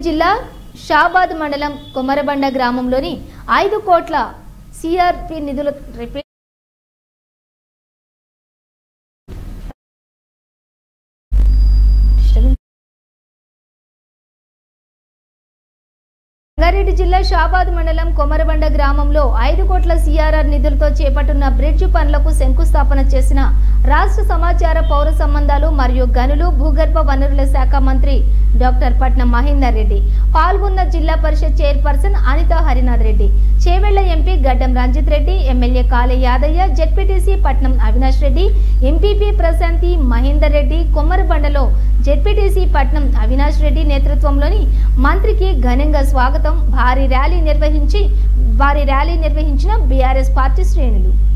జిల్లా షాబాద్ మండలం కొమరబండ గ్రామంలోని ఐదు కోట్ల సిఆర్పి నిధుల రిపే- రంగారెడ్డి జిల్లా షాబాద్ మండలం కొమరబండ గ్రామంలో ఐదు కోట్ల సిఆర్ఆర్ నిధులతో చేపట్టున్న బ్రిడ్జ్ పనులకు శంకుస్థాపన చేసిన రాష్ట్ర సమాచార పౌర సంబంధాలు మరియు గనులు భూగర్భ వనరుల శాఖ మంత్రి డాక్టర్ పట్నం మహేందర్ రెడ్డి పాల్గొన్న Zilla Parishad chairperson Anitha Harinath Reddy Chevella MP Gaddam Ranjith Reddy MLA Kale Yadaiah ZPTC Patnam Avinash Reddy MPP Prashanthi Mahender Reddy కొమ్మరబండలో జెడ్పీటీసీ పట్నం అవినాష్ రెడ్డి నేతృత్వంలోని మంత్రికి ఘనంగా స్వాగతం భారీ ర్యాలీ నిర్వహించి భారీ ర్యాలీ నిర్వహించిన బీఆర్ఎస్ పార్టీ శ్రేణులు